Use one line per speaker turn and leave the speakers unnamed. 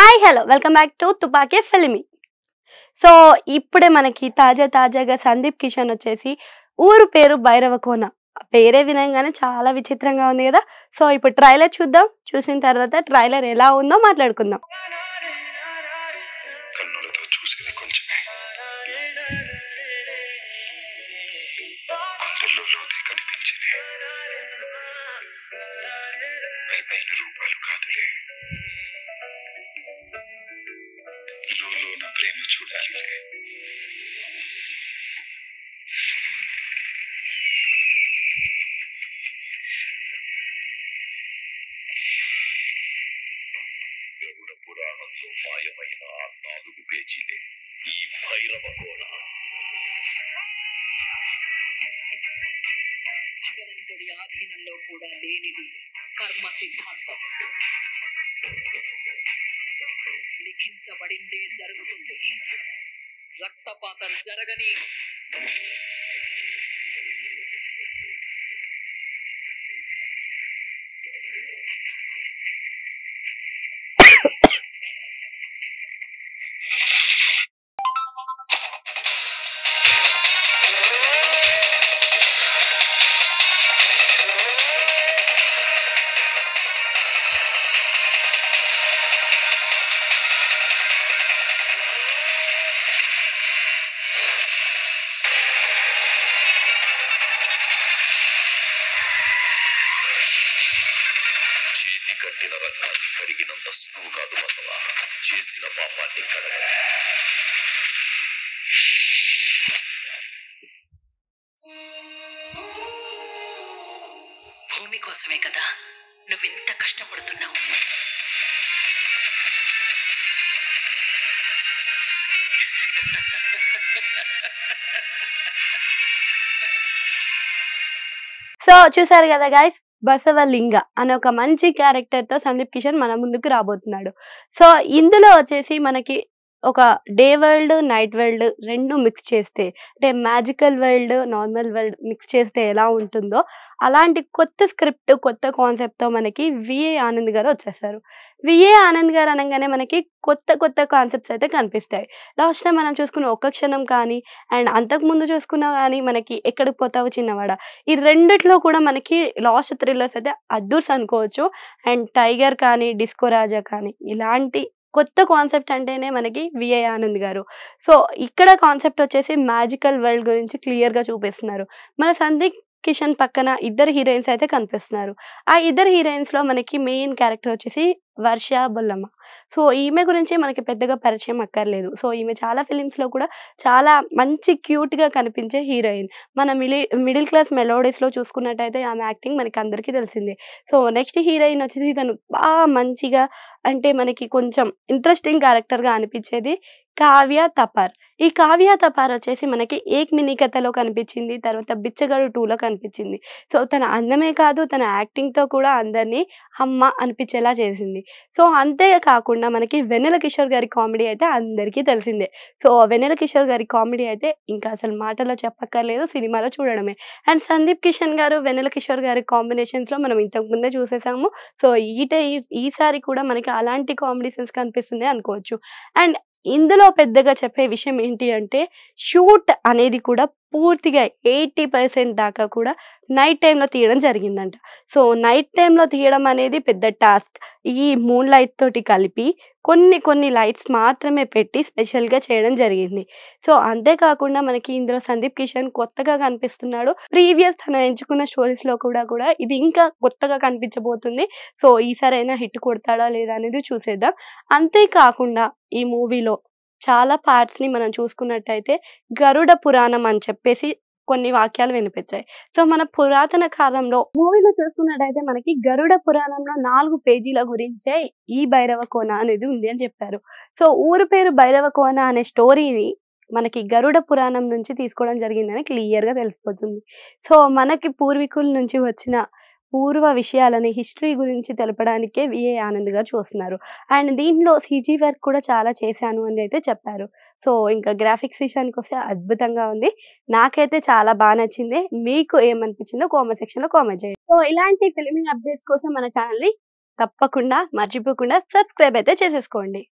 hi hello welcome back to Tupaki filmy so ఇప్పుడే మనకి తాజా తాజాగా సందీప్ కిషన్ వచ్చేసి ఊరు పేరు భైరవకోన పేరే వినంగానే చాలా విచిత్రంగా ఉంది కదా సో ఇప్పుడు ట్రైలర్ చూద్దాం చూసిన తర్వాత ట్రైలర్ ఎలా ఉందో మాట్లాడుకుందాం
కన్నులతో చూసేది కొంచెమే గుండెల్లో లోతే కనిపించేది పై పైన రూపాలు కాదులే లోలోన ప్రేమ చూడాలిలే గరుడ పురాణంలో మాయమైన ఆ నాలుగు పేజీలే ఈ భైరవ కోణ
భగవంతుడి ఆధీనంలో కూడా లేనిది కర్మ సిద్ధాంతం లిఖించబడిందే జరుగుతుంది రక్తపాతం జరగని
చేతి కట్టిన రక్తాన్ని కడిగినంత సులువు కాదు బసవ చేసిన పాపాన్ని కడగ
భూమి కోసమే కదా నువ్వెంత కష్టపడుతున్నావు
సో చూసారు కదా గైస్ బసవలింగ అనే ఒక మంచి క్యారెక్టర్ తో సందీప్ కిషన్ మన ముందుకు రాబోతున్నాడు సో ఇందులో వచ్చేసి మనకి ఒక డే వరల్డ్ నైట్ వరల్డ్ రెండు మిక్స్ చేస్తే అంటే magical world normal world mix చేస్తే ఎలా ఉంటుందో అలాంటి కొత్త స్క్రిప్ట్ కొత్త కాన్సెప్ట్ తో మనకి విఏ ఆనంద్ గారు వచ్చేస్తారు విఏ ఆనంద్ గారు అనగానే మనకి కొత్త కొత్త కాన్సెప్ట్స్ అయితే కనిపిస్తాయి లాస్ట్ టైం మనం చూసుకున్న ఒక్క క్షణం కానీ అండ్ అంతకు ముందు చూసుకున్నా కానీ మనకి ఎక్కడికి పోతావు చిన్నవాడ ఈ రెండిట్లో కూడా మనకి లాస్ట్ థ్రిల్లర్స్ అయితే అద్దూర్స్ అనుకోవచ్చు అండ్ టైగర్ కానీ డిస్కో రాజా కానీ ఇలాంటి కొత్త కాన్సెప్ట్ అంటేనే మనకి విఐ ఆనంద్ గారు సో ఇక్కడ కాన్సెప్ట్ వచ్చేసి మ్యాజికల్ వరల్డ్ గురించి క్లియర్గా చూపిస్తున్నారు మన సందీప్ కిషన్ పక్కన ఇద్దరు హీరోయిన్స్ అయితే కనిపిస్తున్నారు ఆ ఇద్దరు హీరోయిన్స్ లో మనకి మెయిన్ క్యారెక్టర్ వచ్చేసి వర్ష బొల్లమ్మ సో ఈమె గురించి మనకి పెద్దగా పరిచయం అక్కర్లేదు సో ఈమె చాలా ఫిలిమ్స్ లో కూడా చాలా మంచి క్యూట్ గా కనిపించే హీరోయిన్ మన మిలి మిడిల్ క్లాస్ మెలోడీస్లో చూసుకున్నట్టయితే ఆమె యాక్టింగ్ మనకి అందరికీ తెలిసిందే సో నెక్స్ట్ హీరోయిన్ వచ్చేసి తను బాగా మంచిగా అంటే మనకి కొంచెం ఇంట్రెస్టింగ్ క్యారెక్టర్గా అనిపించేది కావ్య తపార్ ఈ కావ్య తపార్ వచ్చేసి మనకి ఏక్ మినీ కథలో కనిపించింది తర్వాత బిచ్చగాడు టూలో కనిపించింది సో తన అందమే కాదు తన యాక్టింగ్తో కూడా అందరినీ అమ్మ అనిపించేలా చేసింది సో అంతే కాకుండా మనకి వెన్నెల కిషోర్ గారి కామెడీ అయితే అందరికీ తెలిసిందే సో వెన్నెల కిషోర్ గారి కామెడీ అయితే ఇంకా అసలు మాటలో చెప్పక్కర్లేదు సినిమాలో చూడడమే అండ్ సందీప్ కిషన్ గారు వెన్నెల కిషోర్ గారి కాంబినేషన్స్ లో మనం ఇంతకు ముందే చూసేసాము సో ఈట ఈ- ఈసారి కూడా మనకి అలాంటి కాంబినేషన్స్ కనిపిస్తుంది అనుకోవచ్చు అండ్ ఇందులో పెద్దగా చెప్పే విషయం ఏంటి అంటే షూట్ అనేది కూడా పూర్తిగా ఎయిటీ పర్సెంట్ దాకా కూడా నైట్ టైంలో తీయడం జరిగిందంట సో నైట్ టైంలో తీయడం అనేది పెద్ద టాస్క్ ఈ మూన్ లైట్ తోటి కలిపి కొన్ని కొన్ని లైట్స్ మాత్రమే పెట్టి స్పెషల్గా చేయడం జరిగింది సో అంతేకాకుండా మనకి ఇందులో సందీప్ కిషన్ కొత్తగా కనిపిస్తున్నాడు ప్రీవియస్ తను ఎంచుకున్న స్టోరీస్ లో కూడా కూడా ఇది ఇంకా కొత్తగా కనిపించబోతుంది సో ఈసారైనా హిట్ కొడతాడా లేదా అనేది చూసేద్దాం అంతేకాకుండా ఈ మూవీలో చాలా పార్ట్స్ ని మనం చూసుకున్నట్టయితే గరుడ పురాణం అని చెప్పేసి కొన్ని వాక్యాలు వినిపించాయి సో మన పురాతన కాలంలో మూవీలో చూసుకున్నట్టయితే మనకి గరుడ పురాణంలో నాలుగు పేజీల గురించే ఈ భైరవ కోన అనేది ఉంది అని చెప్పారు సో ఊరు పేరు భైరవ కోన అనే స్టోరీని మనకి గరుడ పురాణం నుంచి తీసుకోవడం జరిగిందని క్లియర్ గా తెలిసిపోతుంది సో మనకి పూర్వీకుల నుంచి వచ్చిన పూర్వ విషయాలని హిస్టరీ గురించి తెలపడానికే విఏ ఆనంద్ గారు చూస్తున్నారు అండ్ దీంట్లో సీజీ వర్క్ కూడా చాలా చేశాను అని అయితే చెప్పారు సో ఇంకా గ్రాఫిక్స్ విషయానికి వస్తే అద్భుతంగా ఉంది నాకైతే చాలా బాగా నచ్చింది మీకు ఏమనిపించిందో కామెంట్ సెక్షన్ లో కామెంట్ చేయండి సో ఇలాంటి ఫిల్మింగ్ అప్డేట్స్ కోసం మన ఛానల్ ని తప్పకుండా మర్చిపోకుండా సబ్స్క్రైబ్ అయితే చేసేసుకోండి